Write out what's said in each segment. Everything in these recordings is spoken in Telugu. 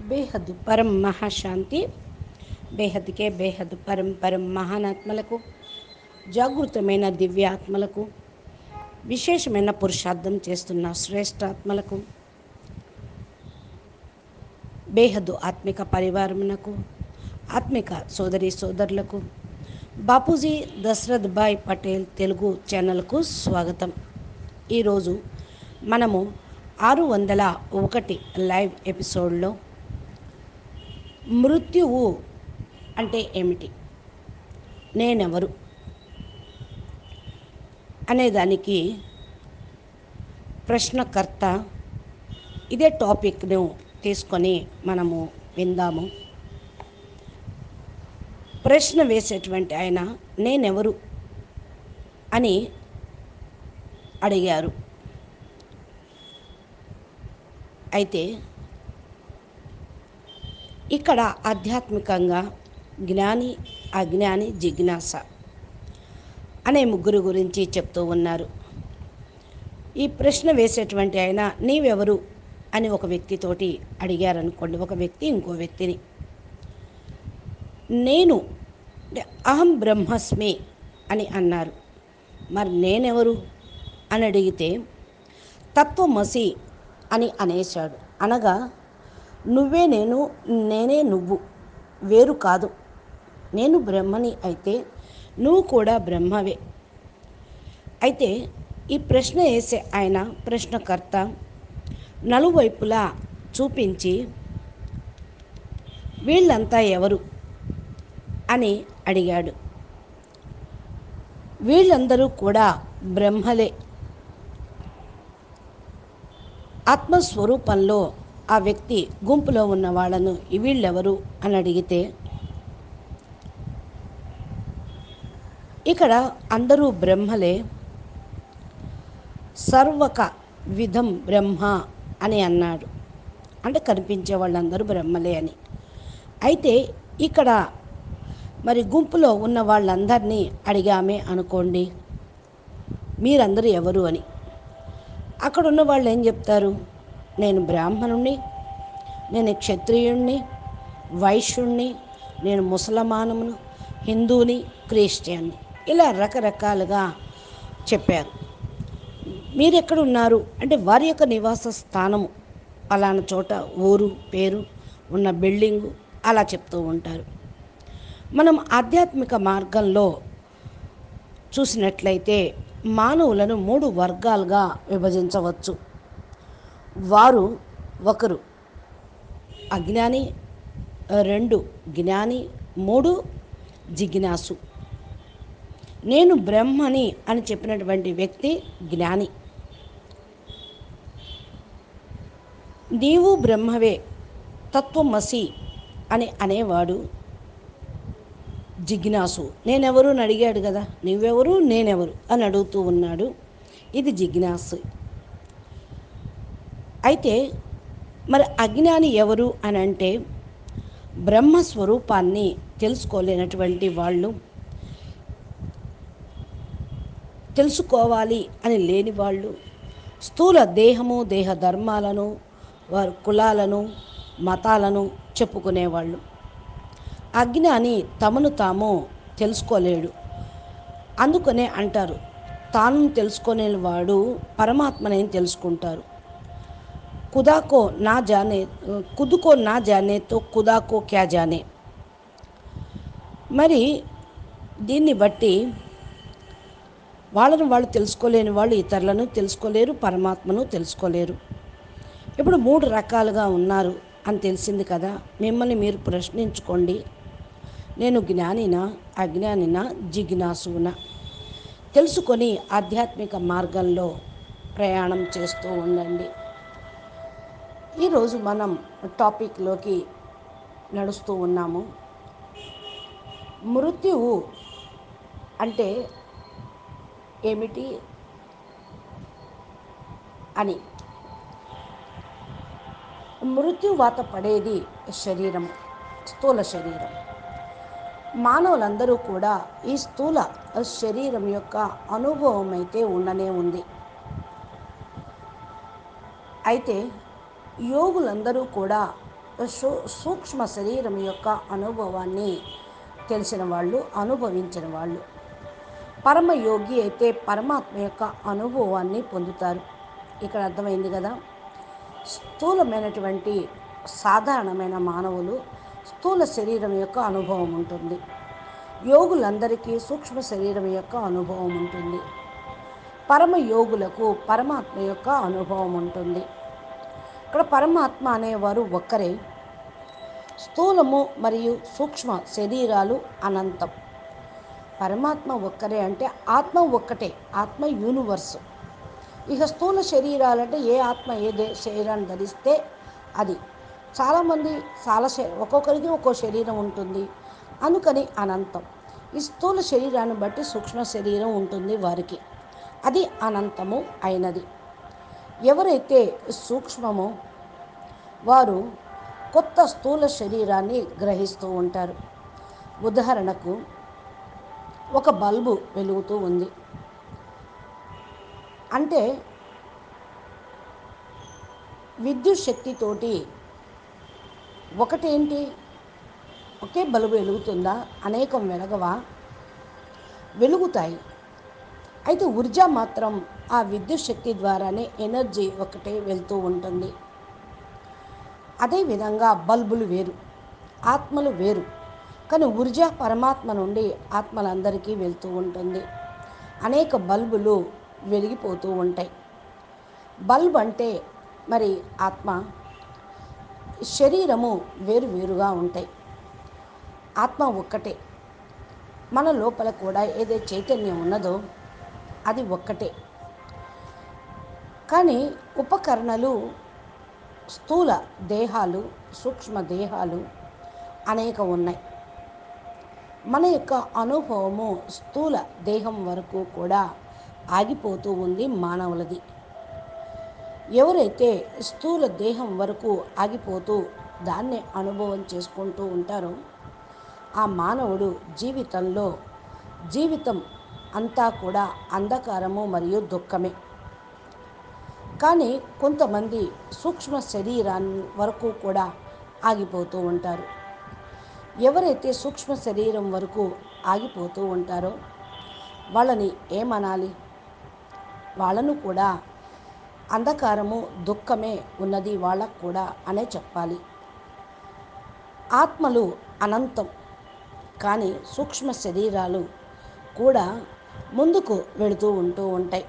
బేహద్ పరం మహాశాంతి బేహద్కే బేహద్ పరం పరం మహానాత్మలకు జాగృతమైన దివ్యాత్మలకు విశేషమైన పురుషార్థం చేస్తున్న శ్రేష్టాత్మలకు బేహద్దు ఆత్మిక పరివారమునకు ఆత్మిక సోదరి సోదరులకు బాపూజీ దశరథ్ భాయ్ పటేల్ తెలుగు ఛానల్కు స్వాగతం ఈరోజు మనము ఆరు వందల ఒకటి లైవ్ ఎపిసోడ్లో మృత్యువు అంటే ఏమిటి నేనెవరు అనేదానికి ప్రశ్నకర్త ఇదే టాపిక్ను తీసుకొని మనము విందాము ప్రశ్న వేసేటువంటి ఆయన నేనెవరు అని అడిగారు అయితే ఇక్కడ ఆధ్యాత్మికంగా జ్ఞాని అజ్ఞాని జిజ్ఞాస అనే ముగ్గురు గురించి చెప్తూ ఉన్నారు ఈ ప్రశ్న వేసేటువంటి ఆయన నీవెవరు అని ఒక వ్యక్తితోటి అడిగారనుకోండి ఒక వ్యక్తి ఇంకో వ్యక్తిని నేను అంటే అహం బ్రహ్మస్మి అని అన్నారు మరి నేనెవరు అని అడిగితే తత్వమసి అని అనేశాడు అనగా నువ్వే నేను నేనే నువ్వు వేరు కాదు నేను బ్రహ్మని అయితే నువ్వు కూడా బ్రహ్మవే అయితే ఈ ప్రశ్న వేసే ఆయన ప్రశ్నకర్త నలువైపులా చూపించి వీళ్ళంతా ఎవరు అని అడిగాడు వీళ్ళందరూ కూడా బ్రహ్మలే ఆత్మస్వరూపంలో ఆ వ్యక్తి గుంపులో ఉన్న వాళ్ళను వీళ్ళెవరు అని అడిగితే ఇక్కడ అందరూ బ్రహ్మలే సర్వక విధం బ్రహ్మ అని అన్నాడు అంటే కనిపించే వాళ్ళందరూ బ్రహ్మలే అని అయితే ఇక్కడ మరి గుంపులో ఉన్న వాళ్ళందరినీ అడిగామే అనుకోండి మీరందరూ ఎవరు అని అక్కడ ఉన్న వాళ్ళు ఏం చెప్తారు నేను బ్రాహ్మణుణ్ణి నేను క్షత్రియుణ్ణి వైశ్యుణ్ణి నేను ముసలమానమును హిందూని క్రిస్టియన్ని ఇలా రకరకాలుగా చెప్పారు మీరెక్కడున్నారు అంటే వారి యొక్క నివాస స్థానము అలాన చోట ఊరు పేరు ఉన్న బిల్డింగు అలా చెప్తూ ఉంటారు మనం ఆధ్యాత్మిక మార్గంలో చూసినట్లయితే మానవులను మూడు వర్గాలుగా విభజించవచ్చు వారు ఒకరు అజ్ఞాని రెండు జ్ఞాని మూడు జిజ్ఞాసు నేను బ్రహ్మని అని చెప్పినటువంటి వ్యక్తి జ్ఞాని నీవు బ్రహ్మవే తత్వమసి అని అనేవాడు జిజ్ఞాసు నేనెవరు అని అడిగాడు కదా నువ్వెవరు నేనెవరు అని అడుగుతూ ఉన్నాడు ఇది జిజ్ఞాసు అయితే మరి అజ్ఞాని ఎవరు అని అంటే బ్రహ్మస్వరూపాన్ని తెలుసుకోలేనటువంటి వాళ్ళు తెలుసుకోవాలి అని లేని వాళ్ళు స్థూల దేహము దేహ ధర్మాలను వారి కులాలను మతాలను చెప్పుకునేవాళ్ళు అజ్ఞాని తమను తాము తెలుసుకోలేడు అందుకనే అంటారు తాను తెలుసుకునేవాడు పరమాత్మని తెలుసుకుంటారు కుదాకో నా జానే కుదుకో నా జానే తో కుదాకో క్యా జానే మరి దీన్ని బట్టి వాళ్ళను వాళ్ళు తెలుసుకోలేని వాళ్ళు ఇతరులను తెలుసుకోలేరు పరమాత్మను తెలుసుకోలేరు ఇప్పుడు మూడు రకాలుగా ఉన్నారు అని తెలిసింది కదా మిమ్మల్ని మీరు ప్రశ్నించుకోండి నేను జ్ఞానినా అజ్ఞానినా జిజ్ఞాసునా తెలుసుకొని ఆధ్యాత్మిక మార్గంలో ప్రయాణం చేస్తూ ఉండండి ఈరోజు మనం టాపిక్లోకి నడుస్తూ ఉన్నాము మృత్యువు అంటే ఏమిటి అని మృత్యువాత పడేది శరీరం స్థూల శరీరం మానవులందరూ కూడా ఈ స్థూల శరీరం యొక్క అనుభవం అయితే ఉండనే ఉంది అయితే యోగులందరూ కూడా సూ- సూక్ష్మ శరీరం యొక్క అనుభవాన్ని తెలిసిన వాళ్ళు అనుభవించిన వాళ్ళు పరమయోగి అయితే పరమాత్మ యొక్క అనుభవాన్ని పొందుతారు ఇక్కడ అర్థమైంది కదా స్థూలమైనటువంటి సాధారణమైన మానవులు స్థూల శరీరం యొక్క అనుభవం ఉంటుంది యోగులందరికీ సూక్ష్మ శరీరం యొక్క అనుభవం ఉంటుంది పరమ యోగులకు పరమాత్మ యొక్క అనుభవం ఉంటుంది ఇక్కడ పరమాత్మ అనేవారు ఒక్కరే స్థూలము మరియు సూక్ష్మ శరీరాలు అనంతం పరమాత్మ ఒక్కరే అంటే ఆత్మ ఒక్కటే ఆత్మ యూనివర్స్ ఇక స్థూల శరీరాలంటే ఏ ఆత్మ ఏ దే శరీరాన్ని ధరిస్తే అది చాలామంది చాలా శ- ఒక్కొక్కరికి ఒక్కో శరీరం ఉంటుంది అందుకని అనంతం ఈ స్థూల శరీరాన్ని బట్టి సూక్ష్మ శరీరం ఉంటుంది వారికి అది అనంతము అయినది ఎవరైతే సూక్ష్మమో వారు కొత్త స్థూల శరీరాన్ని గ్రహిస్తూ ఉంటారు ఉదాహరణకు ఒక బల్బు వెలుగుతూ ఉంది అంటే విద్యుత్ శక్తితోటి ఒకటేంటి ఒకే బల్బు వెలుగుతుందా అనేకం వెలగవా వెలుగుతాయి అయితే ఊర్జా మాత్రం ఆ విద్యుత్ శక్తి ద్వారానే ఎనర్జీ ఒకటే వెళ్తూ ఉంటుంది అదేవిధంగా బల్బులు వేరు ఆత్మలు వేరు కానీ ఊర్జా పరమాత్మ నుండి ఆత్మలందరికీ వెళ్తూ ఉంటుంది అనేక బల్బులు వెలిగిపోతూ ఉంటాయి బల్బ్ అంటే మరి ఆత్మ శరీరము వేరు వేరుగా ఉంటాయి ఆత్మ ఒక్కటే మన లోపల కూడా ఏదే చైతన్యం ఉన్నదో అది ఒక్కటే కానీ ఉపకరణలు స్థూల దేహాలు సూక్ష్మ దేహాలు అనేక ఉన్నాయి మన యొక్క అనుభవము స్థూల దేహం వరకు కూడా ఆగిపోతూ ఉంది మానవులది ఎవరైతే స్థూల దేహం వరకు ఆగిపోతూ దాన్నే అనుభవం చేసుకుంటూ ఉంటారో ఆ మానవుడు జీవితంలో జీవితం అంతా కూడా అంధకారము మరియు దుఃఖమే కానీ కొంతమంది సూక్ష్మ శరీరాన్ని వరకు కూడా ఆగిపోతూ ఉంటారు ఎవరైతే సూక్ష్మ శరీరం వరకు ఆగిపోతూ ఉంటారో వాళ్ళని ఏమనాలి వాళ్ళను కూడా అంధకారము దుఃఖమే ఉన్నది వాళ్ళకు కూడా అనే చెప్పాలి ఆత్మలు అనంతం కానీ సూక్ష్మ శరీరాలు కూడా ముందుకు వెళుతూ ఉంటూ ఉంటాయి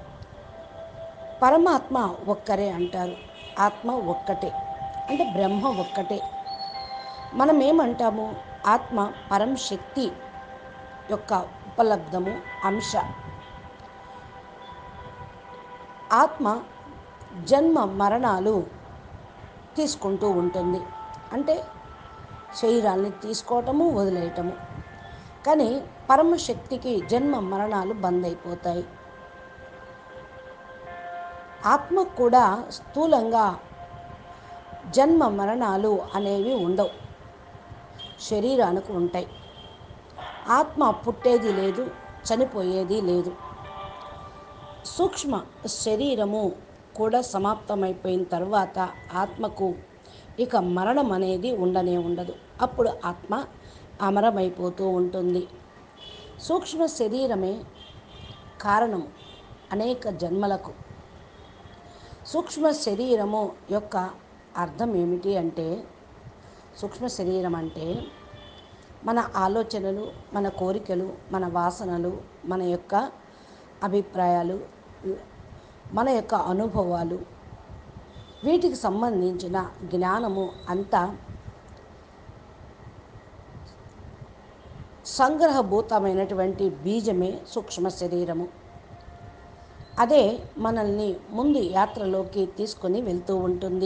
పరమాత్మ ఒక్కరే అంటారు ఆత్మ ఒక్కటే అంటే బ్రహ్మ ఒక్కటే మనం ఏమంటాము ఆత్మ పరం శక్తి యొక్క ఉపలబ్ధము అంశ ఆత్మ జన్మ మరణాలు తీసుకుంటూ ఉంటుంది అంటే శరీరాన్ని తీసుకోవటము వదిలేయటము కానీ పరమశక్తికి జన్మ మరణాలు బంద్ అయిపోతాయి ఆత్మ కూడా స్థూలంగా జన్మ మరణాలు అనేవి ఉండవు శరీరానికి ఉంటాయి ఆత్మ పుట్టేది లేదు చనిపోయేది లేదు సూక్ష్మ శరీరము కూడా సమాప్తమైపోయిన తర్వాత ఆత్మకు ఇక మరణం అనేది ఉండనే ఉండదు అప్పుడు ఆత్మ అమరమైపోతూ ఉంటుంది సూక్ష్మ శరీరమే కారణం అనేక జన్మలకు సూక్ష్మ శరీరము యొక్క అర్థం ఏమిటి అంటే సూక్ష్మ శరీరం అంటే మన ఆలోచనలు మన కోరికలు మన వాసనలు మన యొక్క అభిప్రాయాలు మన యొక్క అనుభవాలు వీటికి సంబంధించిన జ్ఞానము అంతా సంగ్రహభూతమైనటువంటి బీజమే సూక్ష్మ శరీరము అదే మనల్ని ముందు యాత్రలోకి తీసుకొని వెళ్తూ ఉంటుంది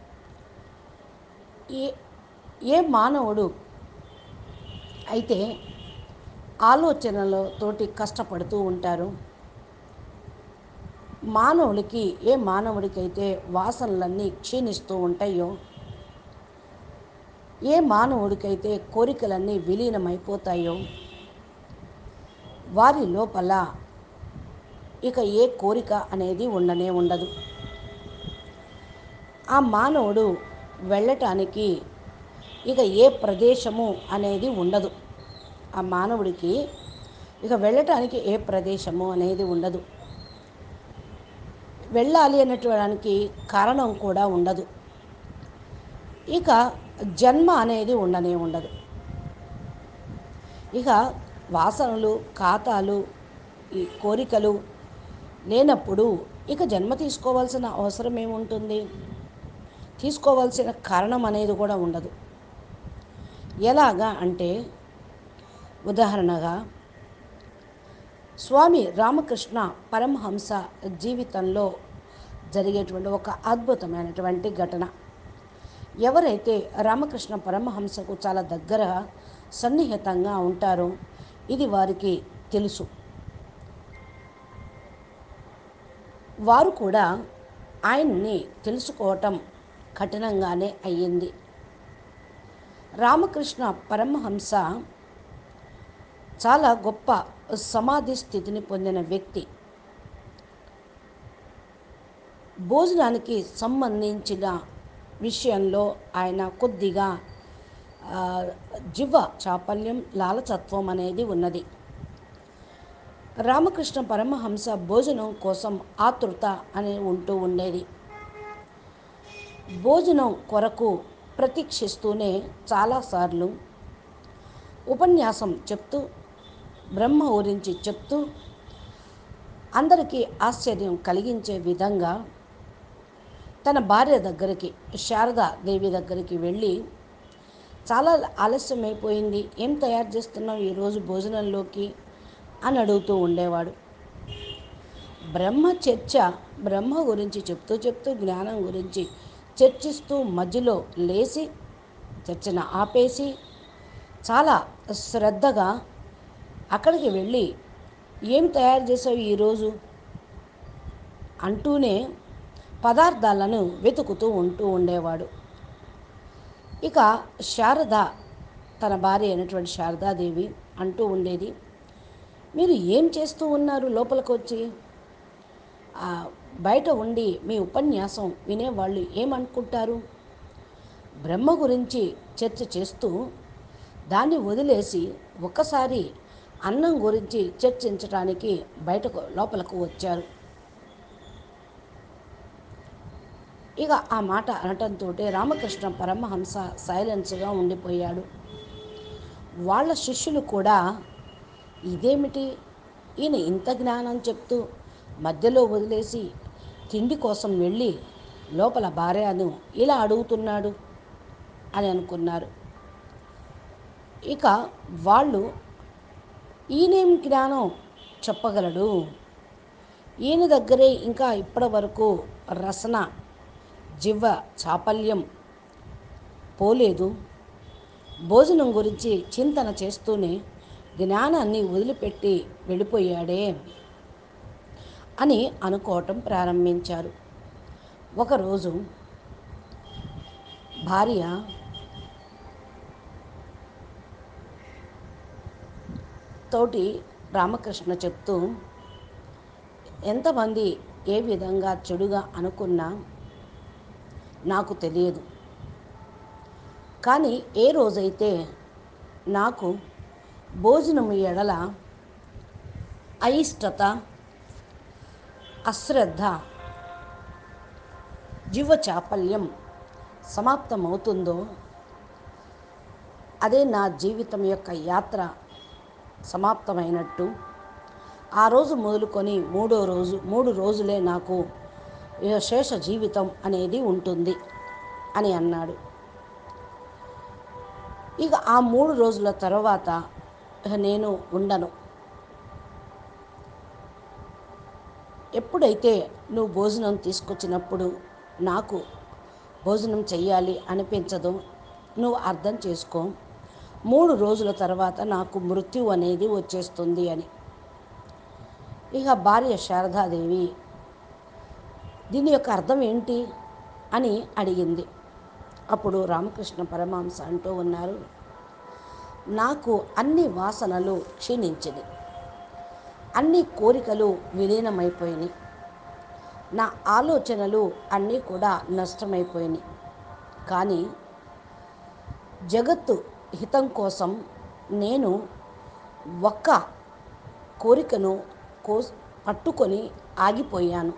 ఏ ఏ మానవుడు అయితే ఆలోచనలతోటి కష్టపడుతూ ఉంటారు మానవుడికి ఏ మానవుడికైతే వాసనలన్నీ క్షీణిస్తూ ఉంటాయో ఏ మానవుడికైతే కోరికలన్నీ విలీనమైపోతాయో వారి లోపల ఇక ఏ కోరిక అనేది ఉండనే ఉండదు ఆ మానవుడు వెళ్ళటానికి ఇక ఏ ప్రదేశము అనేది ఉండదు ఆ మానవుడికి ఇక వెళ్ళటానికి ఏ ప్రదేశము అనేది ఉండదు వెళ్ళాలి అనేటానికి కారణం కూడా ఉండదు ఇక జన్మ అనేది ఉండనే ఉండదు ఇక వాసనలు ఖాతాలు ఈ కోరికలు లేనప్పుడు ఇక జన్మ తీసుకోవాల్సిన అవసరం ఏముంటుంది తీసుకోవాల్సిన కారణం అనేది కూడా ఉండదు ఎలాగా అంటే ఉదాహరణగా స్వామి రామకృష్ణ పరమహంస జీవితంలో జరిగేటువంటి ఒక అద్భుతమైనటువంటి ఘటన ఎవరైతే రామకృష్ణ పరమహంసకు చాలా దగ్గర సన్నిహితంగా ఉంటారో ఇది వారికి తెలుసు వారు కూడా ఆయన్ని తెలుసుకోవటం కఠినంగానే అయ్యింది రామకృష్ణ పరమహంస చాలా గొప్ప సమాధి స్థితిని పొందిన వ్యక్తి భోజనానికి సంబంధించిన విషయంలో ఆయన కొద్దిగా ఆ, జివ్వ చాపల్యం లాలచత్వం అనేది ఉన్నది రామకృష్ణ పరమహంస భోజనం కోసం ఆతృత అని ఉంటూ ఉండేది భోజనం కొరకు ప్రతీక్షిస్తూనే చాలాసార్లు ఉపన్యాసం చెప్తూ బ్రహ్మ గురించి చెప్తూ అందరికీ ఆశ్చర్యం కలిగించే విధంగా తన భార్య దగ్గరికి శారదా దేవి దగ్గరికి వెళ్ళి చాలా ఆలస్యం అయిపోయింది ఏం తయారు చేస్తున్నావు ఈరోజు భోజనంలోకి అని అడుగుతూ ఉండేవాడు బ్రహ్మ చర్చ బ్రహ్మ గురించి చెప్తూ చెప్తూ జ్ఞానం గురించి చర్చిస్తూ మధ్యలో లేచి చర్చను ఆపేసి చాలా శ్రద్ధగా అక్కడికి వెళ్ళి ఏం తయారు చేసావు ఈరోజు అంటూనే పదార్థాలను వెతుకుతూ ఉంటూ ఉండేవాడు ఇక శారద తన భార్య అయినటువంటి శారదాదేవి అంటూ ఉండేది మీరు ఏం చేస్తూ ఉన్నారు లోపలికి వచ్చి ఆ, బయట ఉండి మీ ఉపన్యాసం వినేవాళ్ళు ఏమనుకుంటారు బ్రహ్మ గురించి చర్చ చేస్తూ దాన్ని వదిలేసి ఒక్కసారి అన్నం గురించి చర్చించడానికి బయటకు లోపలకు వచ్చారు ఇక ఆ మాట అనటంతో రామకృష్ణ పరమహంస సైలెన్స్గా ఉండిపోయాడు వాళ్ళ శిష్యులు కూడా ఇదేమిటి ఈయన ఇంత జ్ఞానం చెప్తూ మధ్యలో వదిలేసి తిండి కోసం వెళ్ళి లోపల భార్యను ఇలా అడుగుతున్నాడు అని అనుకున్నారు ఇక వాళ్ళు ఈయనేం జ్ఞానం చెప్పగలడు ఈయన దగ్గరే ఇంకా ఇప్పటి వరకు రసన జివ్వ చాపల్యం పోలేదు భోజనం గురించి చింతన చేస్తూనే జ్ఞానాన్ని వదిలిపెట్టి వెళ్ళిపోయాడే అని అనుకోవటం ప్రారంభించారు ఒకరోజు భార్య తోటి రామకృష్ణ చెప్తూ ఎంతమంది ఏ విధంగా చెడుగా అనుకున్నా నాకు తెలియదు కానీ ఏ రోజైతే నాకు భోజనం ఎడల అయిష్టత అశ్రద్ధ జీవ చాపల్యం సమాప్తమవుతుందో అదే నా జీవితం యొక్క యాత్ర సమాప్తమైనట్టు ఆ రోజు మొదలుకొని మూడో రోజు మూడు రోజులే నాకు ఇక శేష జీవితం అనేది ఉంటుంది అని అన్నాడు ఇక ఆ మూడు రోజుల తర్వాత ఇక నేను ఉండను ఎప్పుడైతే నువ్వు భోజనం తీసుకొచ్చినప్పుడు నాకు భోజనం చెయ్యాలి అనిపించదో నువ్వు అర్థం చేసుకో మూడు రోజుల తర్వాత నాకు మృత్యు అనేది వచ్చేస్తుంది అని ఇక భార్య శారదాదేవి దీని యొక్క అర్థం ఏంటి అని అడిగింది అప్పుడు రామకృష్ణ పరమహంస అంటూ ఉన్నారు నాకు అన్ని వాసనలు క్షీణించింది అన్ని కోరికలు విలీనమైపోయినాయి నా ఆలోచనలు అన్నీ కూడా నష్టమైపోయినాయి కానీ జగత్తు హితం కోసం నేను ఒక్క కోరికను కో పట్టుకొని ఆగిపోయాను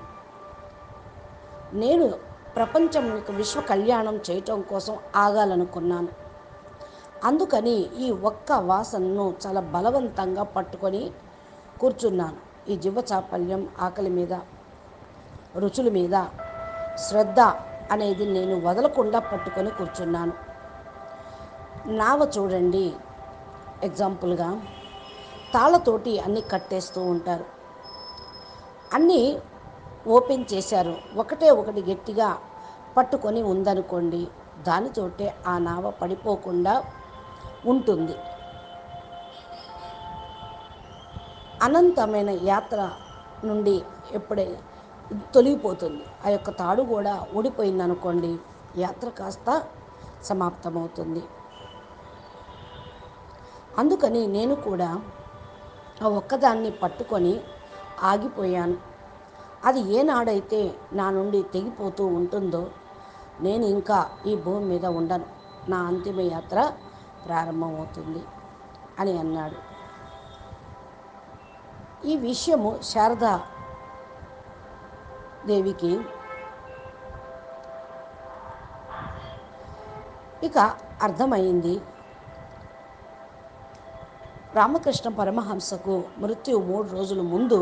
నేను ప్రపంచం యొక్క విశ్వ కళ్యాణం చేయటం కోసం ఆగాలనుకున్నాను అందుకని ఈ ఒక్క వాసనను చాలా బలవంతంగా పట్టుకొని కూర్చున్నాను ఈ జీవ చాపల్యం ఆకలి మీద రుచుల మీద శ్రద్ధ అనేది నేను వదలకుండా పట్టుకొని కూర్చున్నాను నావ చూడండి ఎగ్జాంపుల్గా తాళ్ళతోటి అన్నీ కట్టేస్తూ ఉంటారు అన్నీ ఓపెన్ చేశారు ఒకటే ఒకటి గట్టిగా పట్టుకొని ఉందనుకోండి దానితోటే ఆ నావ పడిపోకుండా ఉంటుంది అనంతమైన యాత్ర నుండి ఎప్పుడే తొలగిపోతుంది ఆ యొక్క తాడు కూడా ఊడిపోయింది అనుకోండి యాత్ర కాస్త సమాప్తమవుతుంది అందుకని నేను కూడా ఆ ఒక్కదాన్ని పట్టుకొని ఆగిపోయాను అది ఏనాడైతే నా నుండి తెగిపోతూ ఉంటుందో నేను ఇంకా ఈ భూమి మీద ఉండను నా అంతిమ యాత్ర ప్రారంభమవుతుంది అని అన్నాడు ఈ విషయము శారదా దేవికి ఇక అర్థమైంది రామకృష్ణ పరమహంసకు మృత్యు మూడు రోజుల ముందు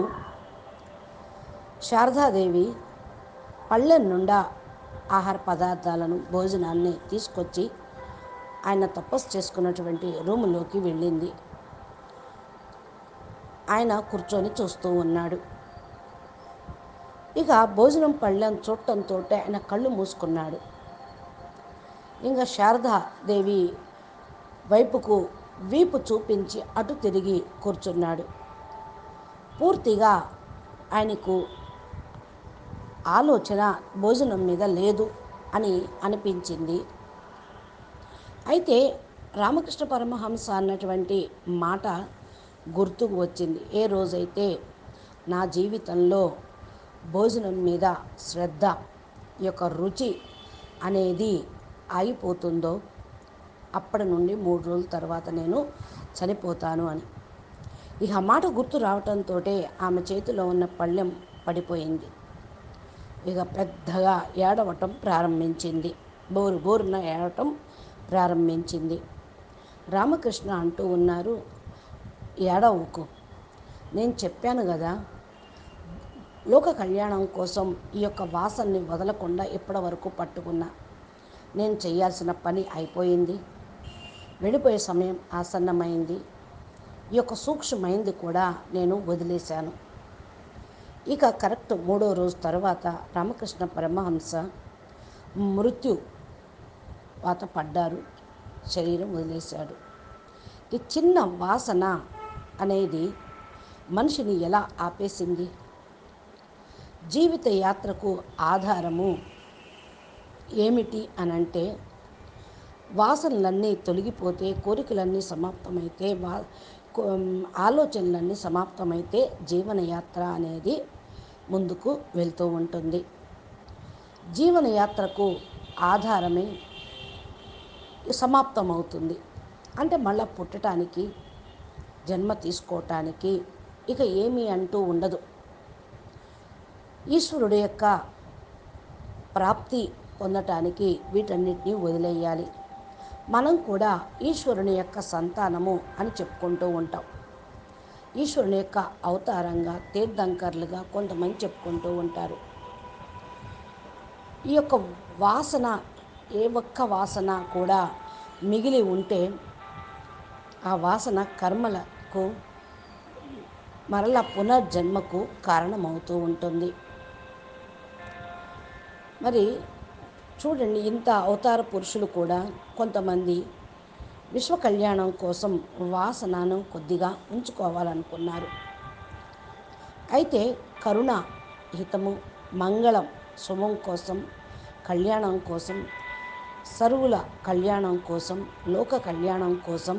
శారదాదేవి పళ్ళెం నుండా ఆహార పదార్థాలను భోజనాన్ని తీసుకొచ్చి ఆయన తపస్సు చేసుకున్నటువంటి రూములోకి వెళ్ళింది ఆయన కూర్చొని చూస్తూ ఉన్నాడు ఇక భోజనం పళ్ళెం చూడటంతో ఆయన కళ్ళు మూసుకున్నాడు ఇంకా శారదాదేవి వైపుకు వీపు చూపించి అటు తిరిగి కూర్చున్నాడు పూర్తిగా ఆయనకు ఆలోచన భోజనం మీద లేదు అని అనిపించింది అయితే రామకృష్ణ పరమహంస అన్నటువంటి మాట గుర్తుకు వచ్చింది ఏ రోజైతే నా జీవితంలో భోజనం మీద శ్రద్ధ ఈ యొక్క రుచి అనేది ఆగిపోతుందో అప్పటి నుండి మూడు రోజుల తర్వాత నేను చనిపోతాను అని ఇక ఆ మాట గుర్తు రావటంతో ఆమె చేతిలో ఉన్న పళ్ళెం పడిపోయింది ఇక పెద్దగా ఏడవటం ప్రారంభించింది బోరు బోరున ఏడవటం ప్రారంభించింది రామకృష్ణ అంటూ ఉన్నారు ఏడవకు నేను చెప్పాను కదా లోక కళ్యాణం కోసం ఈ యొక్క వాసనని వదలకుండా ఇప్పటి వరకు పట్టుకున్నా నేను చేయాల్సిన పని అయిపోయింది వెళ్ళిపోయే సమయం ఆసన్నమైంది ఈ యొక్క సూక్ష్మమైంది కూడా నేను వదిలేశాను ఇక కరెక్ట్ మూడో రోజు తర్వాత రామకృష్ణ పరమహంస మృత్యు వాత పడ్డారు శరీరం వదిలేశాడు ఈ చిన్న వాసన అనేది మనిషిని ఎలా ఆపేసింది జీవిత యాత్రకు ఆధారము ఏమిటి అనంటే వాసనలన్నీ తొలగిపోతే కోరికలన్నీ సమాప్తమైతే వా కో- ఆలోచనలన్నీ సమాప్తమైతే జీవనయాత్ర అనేది ముందుకు వెళ్తూ ఉంటుంది జీవనయాత్రకు ఆధారమే సమాప్తమవుతుంది అంటే మళ్ళా పుట్టడానికి జన్మ తీసుకోవటానికి ఇక ఏమీ అంటూ ఉండదు ఈశ్వరుడు యొక్క ప్రాప్తి పొందటానికి వీటన్నిటినీ వదిలేయాలి మనం కూడా ఈశ్వరుని యొక్క సంతానము అని చెప్పుకుంటూ ఉంటాం ఈశ్వరుని యొక్క అవతారంగా తీర్థంకర్లుగా కొంతమంది చెప్పుకుంటూ ఉంటారు ఈ యొక్క వాసన ఏ ఒక్క వాసన కూడా మిగిలి ఉంటే ఆ వాసన కర్మలకు మరల పునర్జన్మకు కారణమవుతూ ఉంటుంది మరి చూడండి ఇంత అవతార పురుషులు కూడా కొంతమంది విశ్వ కళ్యాణం కోసం వాసనను కొద్దిగా ఉంచుకోవాలనుకున్నారు అయితే కరుణ హితము మంగళం శుభం కోసం కళ్యాణం కోసం సర్వుల కళ్యాణం కోసం లోక కళ్యాణం కోసం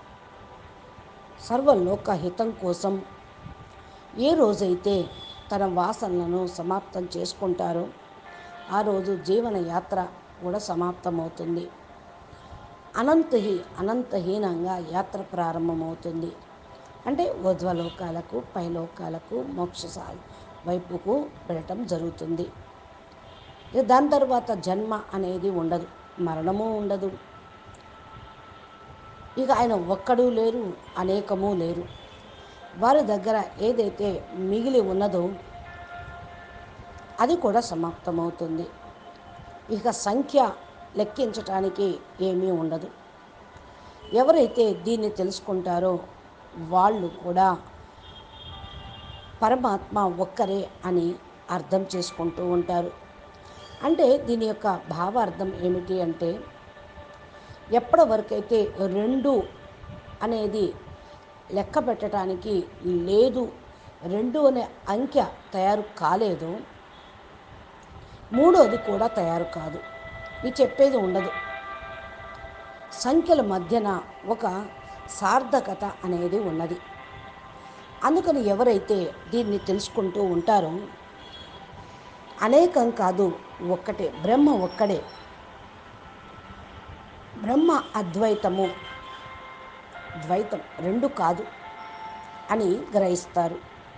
సర్వలోక హితం కోసం ఏ రోజైతే తన వాసనలను సమాప్తం చేసుకుంటారో ఆ రోజు జీవన యాత్ర కూడా సమాప్తమవుతుంది అనంతహి అనంతహీనంగా యాత్ర ప్రారంభమవుతుంది అంటే ఊర్ధ్వలోకాలకు పైలోకాలకు మోక్ష సా- వైపుకు వెళ్ళటం జరుగుతుంది ఇక దాని తర్వాత జన్మ అనేది ఉండదు మరణము ఉండదు ఇక ఆయన ఒక్కడు లేరు అనేకము లేరు వారి దగ్గర ఏదైతే మిగిలి ఉన్నదో అది కూడా సమాప్తమవుతుంది ఇక సంఖ్య లెక్కించటానికి ఏమీ ఉండదు ఎవరైతే దీన్ని తెలుసుకుంటారో వాళ్ళు కూడా పరమాత్మ ఒక్కరే అని అర్థం చేసుకుంటూ ఉంటారు అంటే దీని యొక్క భావార్థం ఏమిటి అంటే ఎప్పటి వరకైతే రెండు అనేది లెక్క పెట్టడానికి లేదు రెండు అనే అంకె తయారు కాలేదో మూడోది కూడా తయారు కాదు ఇది చెప్పేది ఉండదు సంఖ్యల మధ్యన ఒక సార్థకత అనేది ఉన్నది అందుకని ఎవరైతే దీన్ని తెలుసుకుంటూ ఉంటారో అనేకం కాదు ఒక్కటే బ్రహ్మ ఒక్కడే బ్రహ్మ అద్వైతము ద్వైతం రెండు కాదు అని గ్రహిస్తారు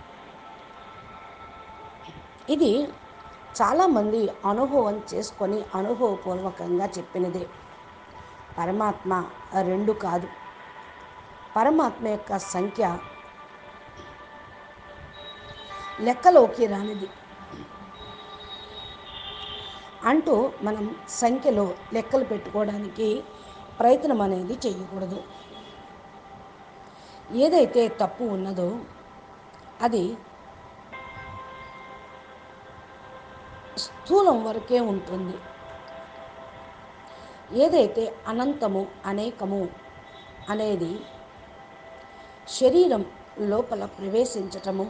ఇది చాలామంది అనుభవం చేసుకొని అనుభవపూర్వకంగా చెప్పినదే పరమాత్మ రెండు కాదు పరమాత్మ యొక్క సంఖ్య లెక్కలోకి రానిది అంటూ మనం సంఖ్యలో లెక్కలు పెట్టుకోవడానికి ప్రయత్నం అనేది చేయకూడదు ఏదైతే తప్పు ఉన్నదో అది స్థూలం వరకే ఉంటుంది ఏదైతే అనంతము అనేకము అనేది శరీరం లోపల ప్రవేశించటము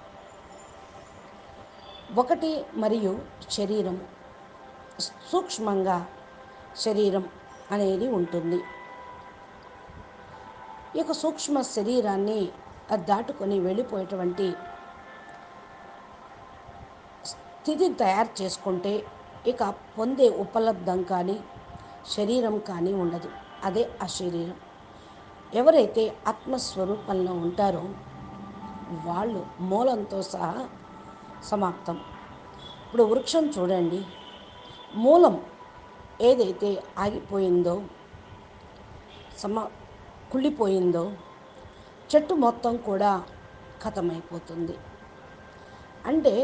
ఒకటి మరియు శరీరము సూక్ష్మంగా శరీరం అనేది ఉంటుంది ఈ యొక్క సూక్ష్మ శరీరాన్ని అది దాటుకొని వెళ్ళిపోయేటువంటి స్థితిని తయారు చేసుకుంటే ఇక పొందే ఉపలబ్ధం కానీ శరీరం కానీ ఉండదు అదే ఆ శరీరం ఎవరైతే ఆత్మస్వరూపంలో ఉంటారో వాళ్ళు మూలంతో సహా సమాప్తం ఇప్పుడు వృక్షం చూడండి మూలం ఏదైతే ఆగిపోయిందో సమ కుళ్ళిపోయిందో చెట్టు మొత్తం కూడా ఖతమైపోతుంది అంటే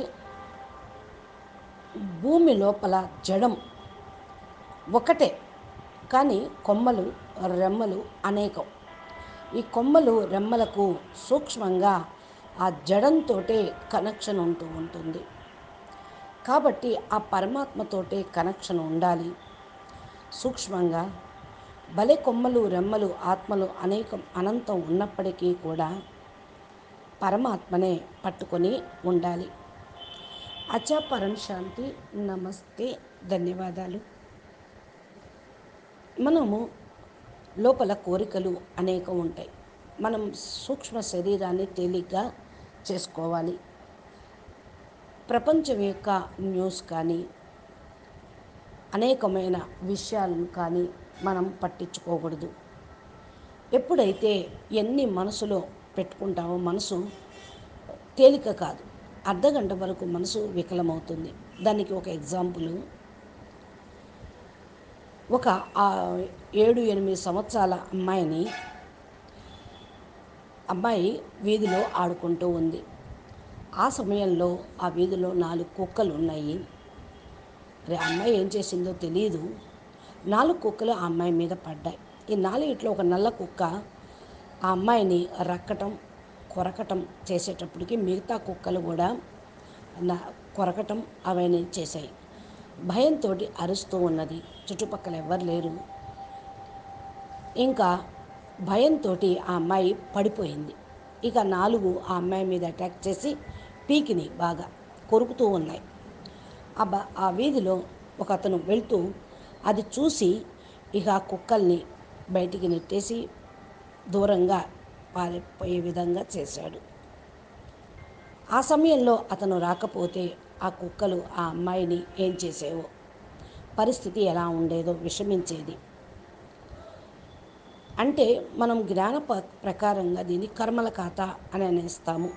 భూమి లోపల జడం ఒకటే కానీ కొమ్మలు రెమ్మలు అనేకం ఈ కొమ్మలు రెమ్మలకు సూక్ష్మంగా ఆ జడంతోటే కనెక్షన్ ఉంటూ ఉంటుంది కాబట్టి ఆ పరమాత్మతోటే కనెక్షన్ ఉండాలి సూక్ష్మంగా భలే కొమ్మలు రెమ్మలు ఆత్మలు అనేకం అనంతం ఉన్నప్పటికీ కూడా పరమాత్మనే పట్టుకొని ఉండాలి అచా పరం శాంతి నమస్తే ధన్యవాదాలు మనము లోపల కోరికలు అనేకం ఉంటాయి మనం సూక్ష్మ శరీరాన్ని తేలిగ్గా చేసుకోవాలి ప్రపంచం యొక్క న్యూస్ కానీ అనేకమైన విషయాలను కానీ మనం పట్టించుకోకూడదు ఎప్పుడైతే ఎన్ని మనసులో పెట్టుకుంటామో మనసు తేలిక కాదు అర్ధగంట వరకు మనసు వికలమవుతుంది దానికి ఒక ఎగ్జాంపుల్ ఒక ఆ ఏడు ఎనిమిది సంవత్సరాల అమ్మాయిని అమ్మాయి వీధిలో ఆడుకుంటూ ఉంది ఆ సమయంలో ఆ వీధిలో నాలుగు కుక్కలు ఉన్నాయి మరి ఆ అమ్మాయి ఏం చేసిందో తెలియదు నాలుగు కుక్కలు ఆ అమ్మాయి మీద పడ్డాయి ఈ నాలుగిట్లో ఒక నల్ల కుక్క ఆ అమ్మాయిని రక్కటం కొరకటం చేసేటప్పటికి మిగతా కుక్కలు కూడా నా కొరకటం అవన్నీ చేశాయి భయంతో అరుస్తూ ఉన్నది చుట్టుపక్కల ఎవ్వరు లేరు ఇంకా భయంతో ఆ అమ్మాయి పడిపోయింది ఇక నాలుగు ఆ అమ్మాయి మీద అటాక్ చేసి పీకిని బాగా కొరుకుతూ ఉన్నాయి ఆ బ ఆ వీధిలో ఒక అతను వెళ్తూ అది చూసి ఇక ఆ కుక్కల్ని బయటికి నెట్టేసి దూరంగా పారిపోయే విధంగా చేశాడు ఆ సమయంలో అతను రాకపోతే ఆ కుక్కలు ఆ అమ్మాయిని ఏం చేసేవో పరిస్థితి ఎలా ఉండేదో విషమించేది అంటే మనం జ్ఞాన ప- ప్రకారంగా దీన్ని కర్మల ఖాతా అని అనేస్తాము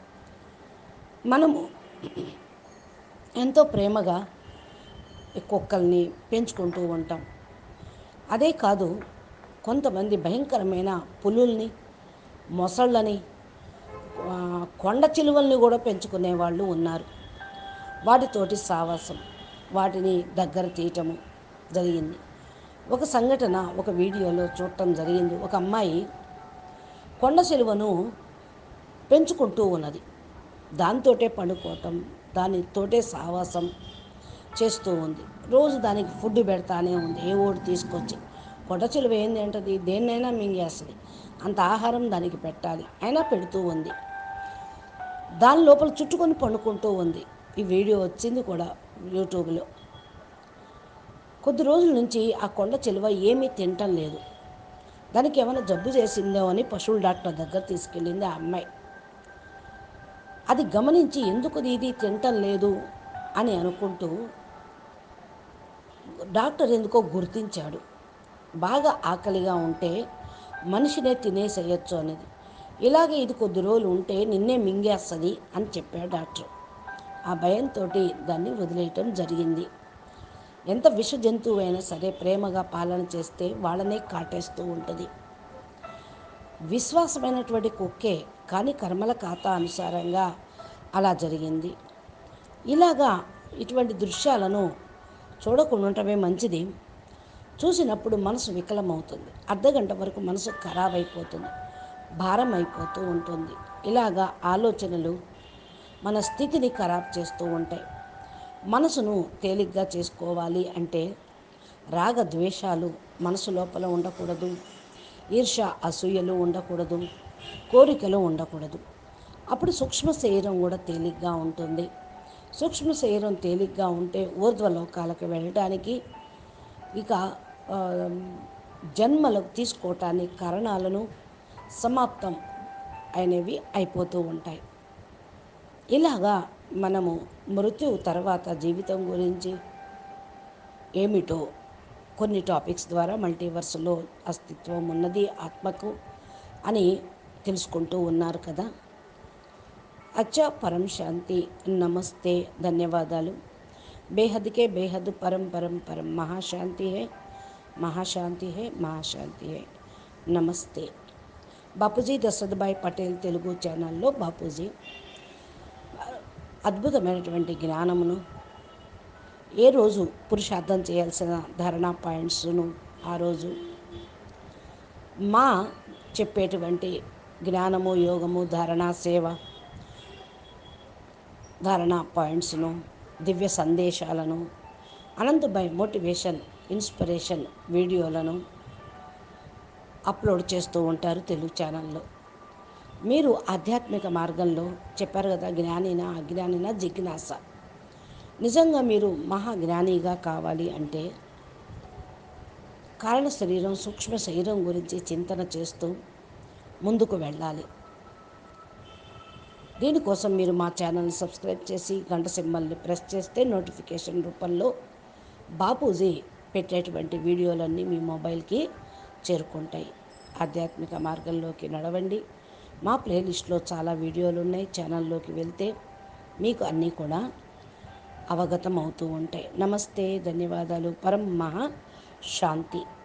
మనము ఎంతో ప్రేమగా ఈ కుక్కల్ని పెంచుకుంటూ ఉంటాం అదే కాదు కొంతమంది భయంకరమైన పులుల్ని మొసళ్ళని ఆ, కొండ చిలువల్ని కూడా పెంచుకునే వాళ్ళు ఉన్నారు వాటితోటి సావాసం వాటిని దగ్గర తీయటము జరిగింది ఒక సంఘటన ఒక వీడియోలో చూడటం జరిగింది ఒక అమ్మాయి కొండ చిలువను పెంచుకుంటూ ఉన్నది దాంతోటే పండుకోవటం దానితోటే సావాసం చేస్తూ ఉంది రోజు దానికి ఫుడ్ పెడతానే ఉంది ఏ ఓడి తీసుకొచ్చి కొండ చిలువ ఏంది ఏంటది దేన్నైనా మింగేస్తుంది అంత ఆహారం దానికి పెట్టాలి అయినా పెడుతూ ఉంది దాని లోపల చుట్టుకొని పండుకుంటూ ఉంది ఈ వీడియో వచ్చింది కూడా యూట్యూబ్లో కొద్ది రోజుల నుంచి ఆ కొండ చిలువ ఏమీ తినటం లేదు దానికి ఏమైనా జబ్బు చేసిందో అని పశువుల డాక్టర్ దగ్గర తీసుకెళ్ళింది ఆ అమ్మాయి అది గమనించి ఎందుకు ఇది తినటం లేదు అని అనుకుంటూ డాక్టర్ ఎందుకో గుర్తించాడు బాగా ఆకలిగా ఉంటే మనిషినే తినేసేయచ్చు అనేది ఇలాగే ఇది కొద్ది రోజులు ఉంటే నిన్నే మింగేస్తుంది అని చెప్పాడు డాక్టర్ ఆ భయంతో దాన్ని వదిలేయటం జరిగింది ఎంత విష జంతువు అయినా సరే ప్రేమగా పాలన చేస్తే వాళ్ళనే కాటేస్తూ ఉంటుంది విశ్వాసమైనటువంటి కుక్కే కానీ కర్మల ఖాతా అనుసారంగా అలా జరిగింది ఇలాగా ఇటువంటి దృశ్యాలను చూడకుండా ఉండటమే మంచిది చూసినప్పుడు మనసు వికలమవుతుంది అర్ధగంట వరకు మనసు ఖరాబ్ అయిపోతుంది భారం అయిపోతూ ఉంటుంది ఇలాగా ఆలోచనలు మన స్థితిని ఖరాబ్ చేస్తూ ఉంటాయి మనసును తేలిగ్గా చేసుకోవాలి అంటే రాగ ద్వేషాలు మనసు లోపల ఉండకూడదు ఈర్ష అసూయలు ఉండకూడదు కోరికలు ఉండకూడదు అప్పుడు సూక్ష్మ శరీరం కూడా తేలిగ్గా ఉంటుంది సూక్ష్మ శరీరం తేలిగ్గా ఉంటే ఊర్ధ్వలోకాలకు వెళ్ళడానికి ఇక ఆ, జన్మలకు తీసుకోవటానికి కారణాలను సమాప్తం అనేవి అయిపోతూ ఉంటాయి ఇలాగా మనము మృత్యువు తర్వాత జీవితం గురించి ఏమిటో కొన్ని టాపిక్స్ ద్వారా మల్టీవర్స్లో అస్తిత్వం ఉన్నది ఆత్మకు అని తెలుసుకుంటూ ఉన్నారు కదా అచ్చా పరం శాంతి నమస్తే ధన్యవాదాలు బేహద్కే బేహద్ పరం పరం పరం మహాశాంతి హే మహాశాంతి హే మహాశాంతి హే నమస్తే బాపూజీ దశరథభాయ్ పటేల్ తెలుగు ఛానల్లో బాపూజీ అద్భుతమైనటువంటి జ్ఞానమును ఏ రోజు పురుషార్థం చేయాల్సిన ధారణా పాయింట్స్ను ఆ రోజు మా చెప్పేటువంటి జ్ఞానము యోగము ధారణ సేవ ధారణ పాయింట్స్ను దివ్య సందేశాలను అనంతభాయ్ మోటివేషన్ ఇన్స్పిరేషన్ వీడియోలను అప్లోడ్ చేస్తూ ఉంటారు తెలుగు ఛానల్లో మీరు ఆధ్యాత్మిక మార్గంలో చెప్పారు కదా జ్ఞానిన అజ్ఞానిన జిజ్ఞాస నిజంగా మీరు మహాజ్ఞానిగా కావాలి అంటే కారణ శరీరం సూక్ష్మ శరీరం గురించి చింతన చేస్తూ ముందుకు వెళ్ళాలి దీనికోసం మీరు మా ఛానల్ని సబ్స్క్రైబ్ చేసి గంట సింబల్ని ప్రెస్ చేస్తే నోటిఫికేషన్ రూపంలో బాపూజీ పెట్టేటువంటి వీడియోలన్నీ మీ మొబైల్కి చేరుకుంటాయి ఆధ్యాత్మిక మార్గంలోకి నడవండి మా ప్లేలిస్ట్లో చాలా వీడియోలు ఉన్నాయి ఛానల్లోకి వెళ్తే మీకు అన్నీ కూడా అవగతం అవుతూ ఉంటాయి నమస్తే ధన్యవాదాలు పరం మహా శాంతి